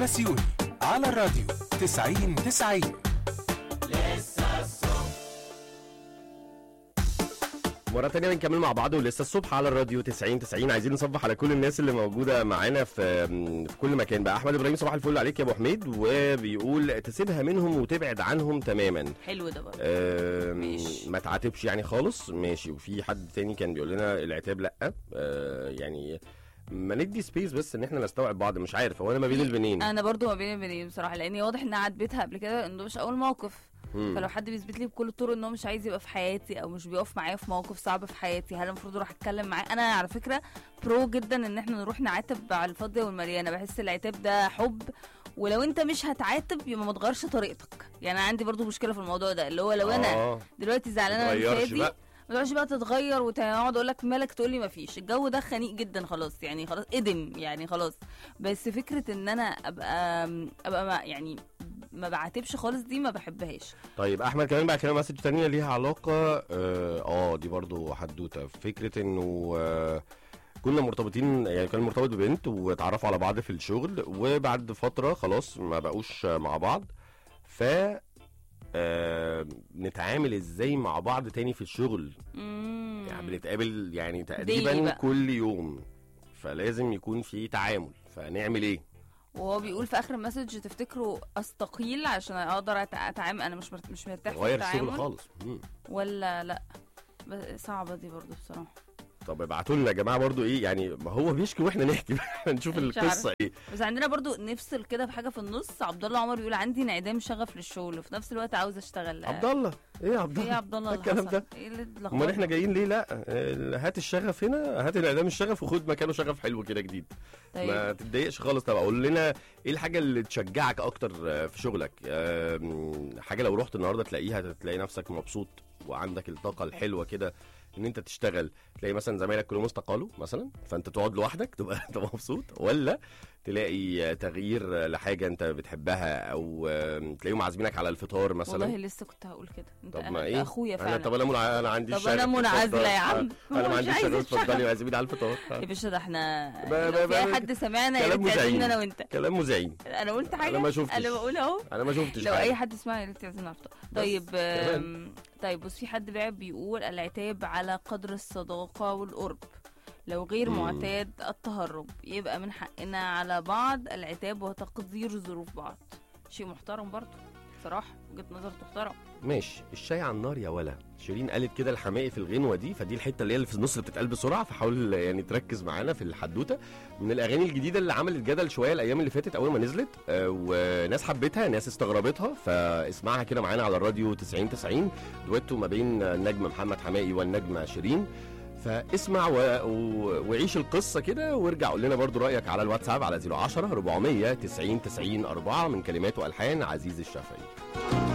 بسيوني على الراديو 90 90 مرة تانية بنكمل مع بعض ولسه الصبح على الراديو 90 90 عايزين نصبح على كل الناس اللي موجودة معانا في في كل مكان بقى أحمد إبراهيم صباح الفل عليك يا أبو حميد وبيقول تسيبها منهم وتبعد عنهم تماما حلو ده برضه آم، ماشي. ما تعاتبش يعني خالص ماشي وفي حد تاني كان بيقول لنا العتاب لا آه، يعني ما ندي سبيس بس ان احنا نستوعب بعض مش عارف هو انا ما بين البنين انا برضو ما بيني وبيني بصراحه لاني واضح انها عديتها قبل كده انه مش اول موقف مم. فلو حد بيثبت لي بكل الطرق ان هو مش عايز يبقى في حياتي او مش بيقف معايا في موقف صعب في حياتي هل المفروض اروح اتكلم معاه انا على فكره برو جدا ان احنا نروح نعاتب على الفاضيه والمليانه بحس العتاب ده حب ولو انت مش هتعاتب يبقى ما تغيرش طريقتك يعني أنا عندي برضو مشكله في الموضوع ده اللي هو لو انا آه، دلوقتي زعلانه من متغيرش فادي بقى. ما تقعدش بقى تتغير وتقعد اقول لك مالك تقول لي ما فيش الجو ده خنيق جدا خلاص يعني خلاص ادم يعني خلاص بس فكره ان انا ابقى ابقى ما يعني ما بعاتبش خالص دي ما بحبهاش طيب احمد كمان بعت لنا مسج تانية ليها علاقه اه آه، دي برضو حدوته فكره انه آه كنا مرتبطين يعني كان مرتبط ببنت واتعرفوا على بعض في الشغل وبعد فتره خلاص ما بقوش مع بعض ف آه نتعامل ازاي مع بعض تاني في الشغل مم. يعني بنتقابل يعني daily تقريبا بقى. كل يوم فلازم يكون في تعامل فنعمل ايه وهو بيقول في اخر المسج تفتكروا استقيل عشان اقدر أتع- اتعامل انا مش مرت... مش مرتاح في غير الشغل التعامل خالص مم. ولا لا بس صعبه دي برضو بصراحه طب ابعتوا لنا يا جماعه برضو ايه يعني ما هو بيشكي واحنا نحكي نشوف مش القصه ايه بس عندنا برضو نفصل كده في حاجه في النص عبد الله عمر بيقول عندي انعدام شغف للشغل وفي نفس الوقت عاوز اشتغل عبد الله ايه يا عبد ايه الله يا عبد الله اللي الكلام حصل؟ ده ايه اللي امال اتلخبط؟ احنا جايين ليه لا آه، هات الشغف هنا هات الانعدام الشغف وخد مكانه شغف حلو كده جديد ما طيب تتضايقش خالص طب قول لنا ايه الحاجه اللي تشجعك اكتر آه، في شغلك آم، حاجه لو رحت النهارده تلاقيها تلاقي نفسك مبسوط وعندك الطاقه الحلوه كده ان انت تشتغل تلاقي مثلا زمايلك كلهم استقالوا مثلا فانت تقعد لوحدك تبقى تبقى مبسوط ولا تلاقي آه، تغيير آه، لحاجه انت بتحبها او آم، تلاقيهم عازمينك على الفطار مثلا والله لسه كنت هقول كده انت طب أنا- ما أنت ايه اخويا انا فعلا طب انا منع... انا عندي طب الشغف أنا منعزلة يا عم. آه، انا هو ما مش عنديش عايز شغف الشغف. اتفضلي وعزميني على الفطار يا آه. باشا ده احنا ب- ب- لو في اي ب- حد سمعنا يا كلام ريت تعزمنا مزعين. انا وانت كلام مزعين انا قلت حاجه أنا ما شفتش. انا بقول اهو انا ما شفتش لو حاجة. اي حد سمعنا يا ريت تعزمنا على الفطار طيب كمان. آم، طيب بص في حد بقى بيقول العتاب على قدر الصداقه والقرب لو غير مم. معتاد التهرب يبقى من حقنا على بعض العتاب وتقدير ظروف بعض شيء محترم برضه صراحه وجهه نظر تحترم ماشي الشاي على النار يا ولا شيرين قالت كده الحماقي في الغنوه دي فدي الحته اللي هي اللي في النص اللي بتتقال بسرعه فحاول يعني تركز معانا في الحدوته من الاغاني الجديده اللي عملت جدل شويه الايام اللي فاتت اول ما نزلت آه، وناس حبتها ناس استغربتها فاسمعها كده معانا على الراديو 90 90 دويتو ما بين النجم محمد حماقي والنجمه شيرين فاسمع و... و... وعيش القصه كده وارجع قول لنا برضو رايك على الواتساب على 010 400 90 90 4 من كلمات والحان عزيز الشافعي